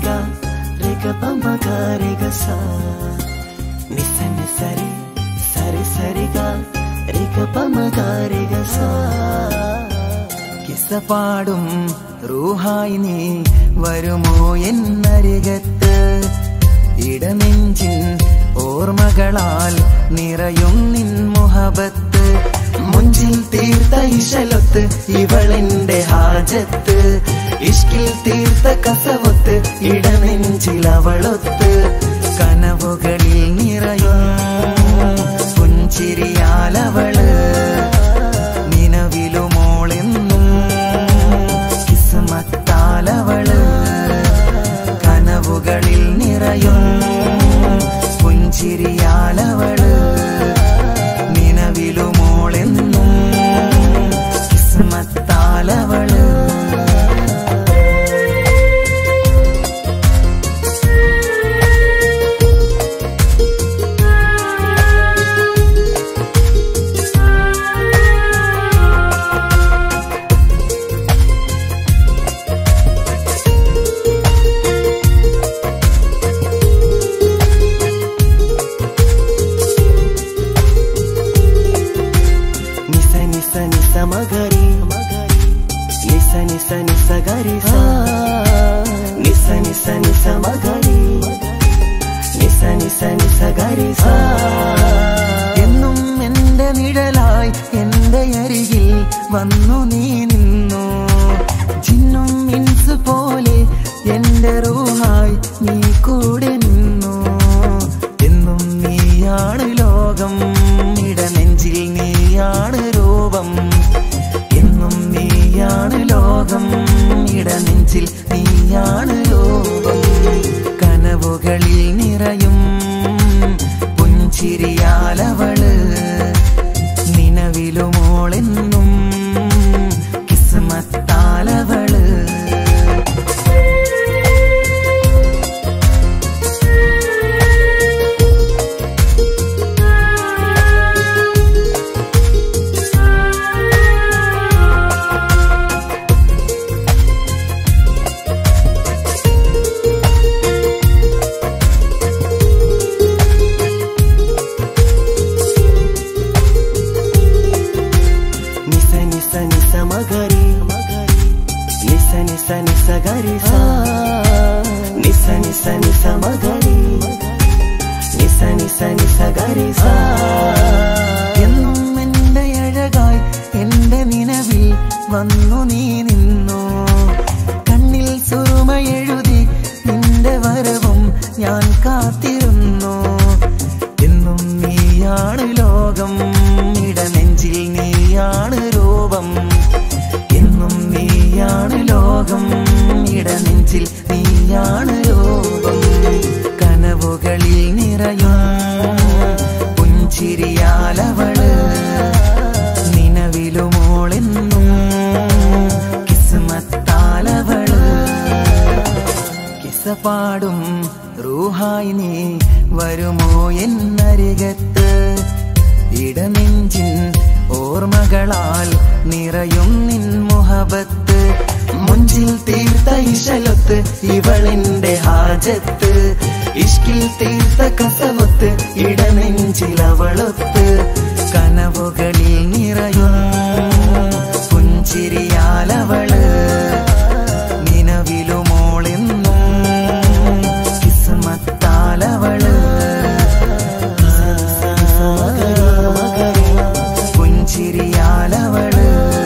సరిగ రిగ పమ రిగ సా నిస నిసరి సరి సరిగ రిగ పమ రిగ సా കിസ്സ പാടും റൂഹായി നീ വരുമോ എന്നരികത്ത് ഇടനെഞ്ചിൻ ഓർമ്മകളാൽ നിറയും നിൻ മുഹബത്ത് മുഞ്ചിൽ തീർത്ത ഇശലൊത്ത് ഇവളെന്റെ ഹാജത്ത് ഇഷ്കിൽ തീർത്ത കസവൊത്ത് ഇടനെഞ്ചിൽ അവളൊത്ത് കനവുകളിൽ നിറയും പുഞ്ചിരിയാലവള് നിലവിലുമോളെന്നും കിസ്മത്താലവള് കനവുകളിൽ നിറയും പുഞ്ചിരിയാലവള് നിലവിലുമോളെന്നും കിസ്മത്താലവള് నిస నిస నిస మగరి నిస నిస నిస గరి సా నిస నిస నిస మగరి నిస నిస నిస గరి సా എന്നും എന്റെ നിഴലായി എന്റെ അരികിൽ വന്നു നീ നിന്നു ചിന്നും മിൻസ് പോലെ എന്റെ റൂഹായി നീ കൂടെ നിന്നു എന്നും നീയാണ് ലോകം ഇടനെഞ്ചിൽ നീയാണ് രൂപം എന്നും നീയാണ് ലോകം ഇടനെഞ്ചിൽ നീയാണ് രൂപം കനവുകളിൽ നിറയും പുഞ്ചിരിയാലവള് നിലവിലുമോളെന്നും കിസ്മത്താലവള് నిస నిస నిస మగరి నిస నిస నిస గరి సా నిస నిస నిస మగరి నిస నిస నిస గరి సా എന്നും എന്റെ അഴകായി എന്റെ നിലവിൽ വന്നു നീ നിന്നു കണ്ണിൽ സുറുമ എഴുതി നിന്റെ വരവും ഞാൻ കാത്തിരുന്നു എന്നും നീയാണ് ലോകം ഇടനെഞ്ചിൽ നീയാണ് രൂപം എന്നും നീയാണ് ലോകം ഇടനെഞ്ചിൽ നീയാണ് രൂപം കനവുകളിൽ നിറയും പുഞ്ചിരിയാലവള് നിലവിലുമോളെന്നും കിസ്മത്താലവള് കിസ്സ പാടും റൂഹായി നീ വരുമോ എന്നരികത്ത് ഇടനെഞ്ചിൻ ഓർമ്മകളാൽ നിറയും നിൻ മുഹബത്ത് മുഞ്ചിൽ തീർത്ത ഇശലൊത്ത് ഇവളെന്റെ ഹാജത്ത് ഇഷ്കിൽ തീർത്ത കസവൊത്ത് ഇടനെഞ്ചിൽ അവളൊത്ത് കനവുകളിൽ നിറയും പുഞ്ചിരിയാലവള് നിലവിലുമോളെന്നും കിസ്മത്താലവള് പുഞ്ചിരിയാലവള്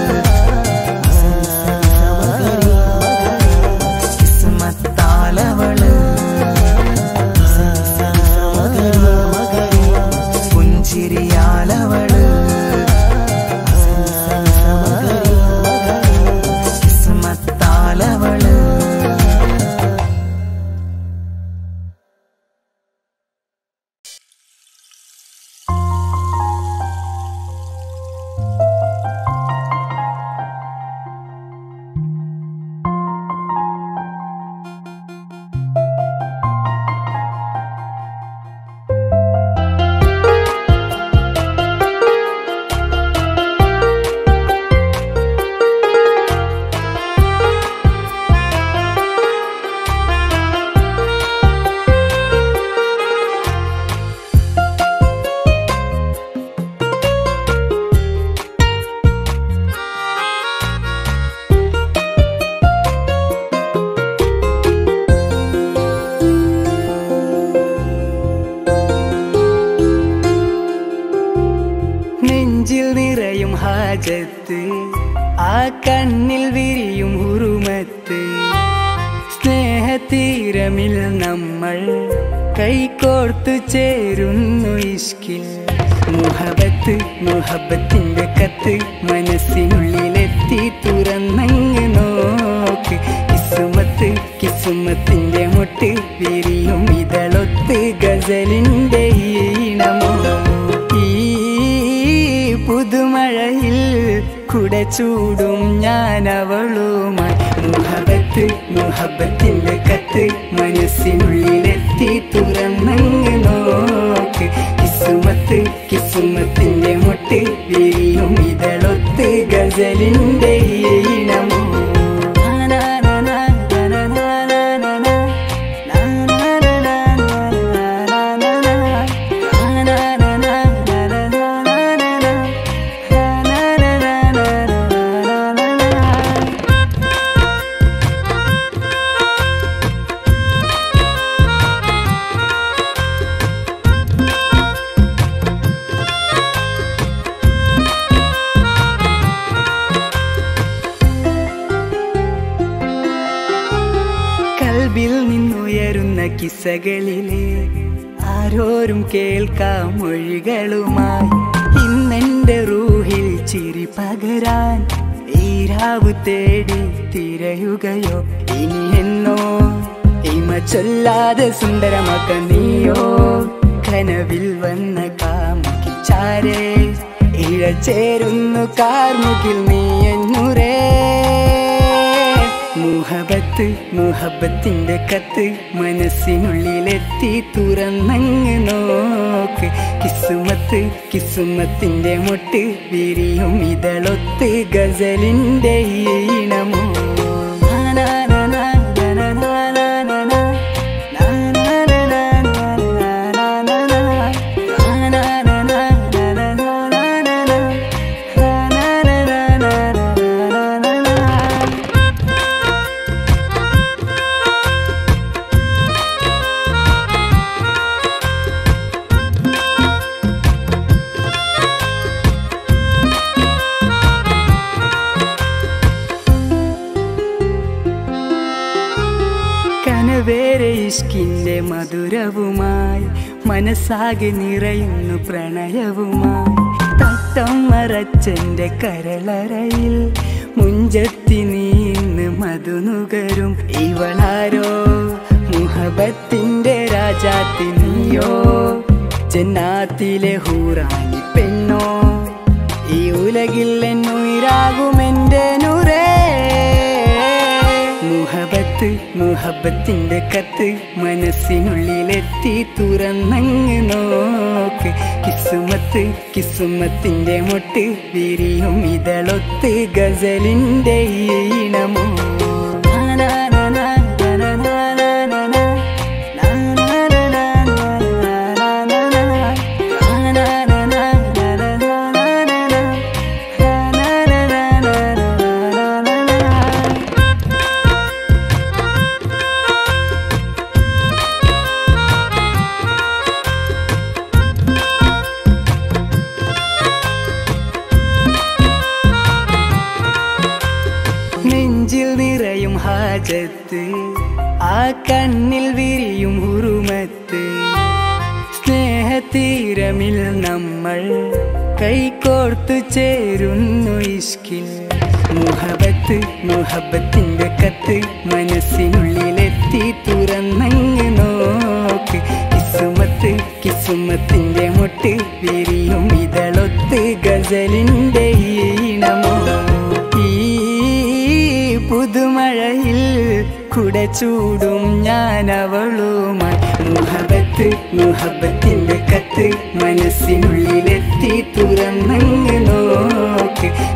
കിസ്മത്താലവള് പുഞ്ചിരിയാലവള് കിസ്മത്താലവള് ഹാജത്ത് ആ കണ്ണിൽ വിരിയും ഉറുമത്ത് സ്നേഹതീരമിൽ നമ്മൾ കൈകോർത്തു ചേരുന്നു ഇഷ്കിൽ മുഹബത്ത് മുഹബത്തിന്റെ കത്ത് മനസ്സിനുള്ളിലെത്തി തുറന്നങ്ങ് നോക്ക് കിസുമത്ത് കിസുമത്തിന്റെ മുട്ട് വിരിയും ഇതളൊത്ത് ഗസലിന്റെ ഈണമോ ഈ പുതുമഴയിൽ കുട ചൂടും ഞാൻ അവളുമായി മുഹബത്ത് മുഹബത്തിന്റെ കത്ത് മനസ്സിനുള്ളിലെത്തി തുറന്നങ്ങ് നോക്ക് കിസുമത്ത് കിസുമത്തിന്റെ മുട്ട് വിരിയും ഇതളൊത്ത് ഗസലിന്റെ ഈണമോ കൽബിൽ നിന്നുയരുന്ന കിസ്സകളിലെ ആരോരും കേൾക്കാം മൊഴികളുമായി ഇന്നെന്റെ റൂഹിൽ ചിരി പകരാൻ ഈരാവ് തേടി തിരയുകയോ ഇനി എന്നോ ഇമ ചൊല്ലാതെ സുന്ദരമാക്ക നീയോ കനവിൽ വന്ന കാമുകി ചാരേ ഇഴ ചേരുന്നു കാർമുകിൽ നീ എന്നുരേ മുഹബത്ത് മുഹബത്തിന്റെ കത്ത് മനസ്സിനുള്ളിലെത്തി തുറന്നങ്ങ് നോക്ക് കിസുമത്ത് കിസുമത്തിന്റെ മുട്ട് വിരിയും ഇതളൊത്ത് ഗസലിന്റെ ഈണമോ കനവേറെ ഇഷ്കിന്റെ മധുരവുമായി മനസ്സാകെ നിറയുന്നു പ്രണയവുമായി തട്ടം മറച്ചെന്റെ കരളറയിൽ മുഞ്ചത്തി നീന്ന് മധുനുകരും ഇവളാരോ മുഹബത്തിന്റെ രാജാത്തി നീയോ ജന്നാത്തിലെ ഹൂറാനി പെണ്ണോ ഈ ഉലകിൽ എന്നുയിരാകുമെന്റെ നുരേ മുഹബത്ത് മുഹബത്തിന്റെ കത്ത് മനസ്സിനുള്ളിലെത്തി തുറന്നങ്ങ് നോക്ക് കിസുമത്ത് കിസുമത്തിന്റെ മുട്ട് വിരിയും ഇതളൊത്ത് ഗസലിന്റെ ഈണമോ നെഞ്ചിൽ നിറയും ഹാജത്ത് ആ കണ്ണിൽ വിരിയും ഉറുമത്ത് സ്നേഹതീരമിൽ നമ്മൾ കൈകോർത്തു ചേരുന്നു ഇഷ്കിൽ മുഹബത്ത് മുഹബത്തിന്റെ കത്ത് മനസ്സിനുള്ളിലെത്തി തുറന്നങ്ങ് നോക്ക് കിസുമത്ത് കിസുമത്തിന്റെ മുട്ട് വിരിയും ഇതളൊത്ത് ഗസലിന്റെ ഈണമോ ഈ പുതുമഴയിൽ കുട ചൂടും ഞാൻ അവളുമായി മുഹബത്ത് മുഹബത്തിന്റെ കത്ത് മനസ്സിനുള്ളിലെത്തി തുറന്നങ്ങ് നോക്ക്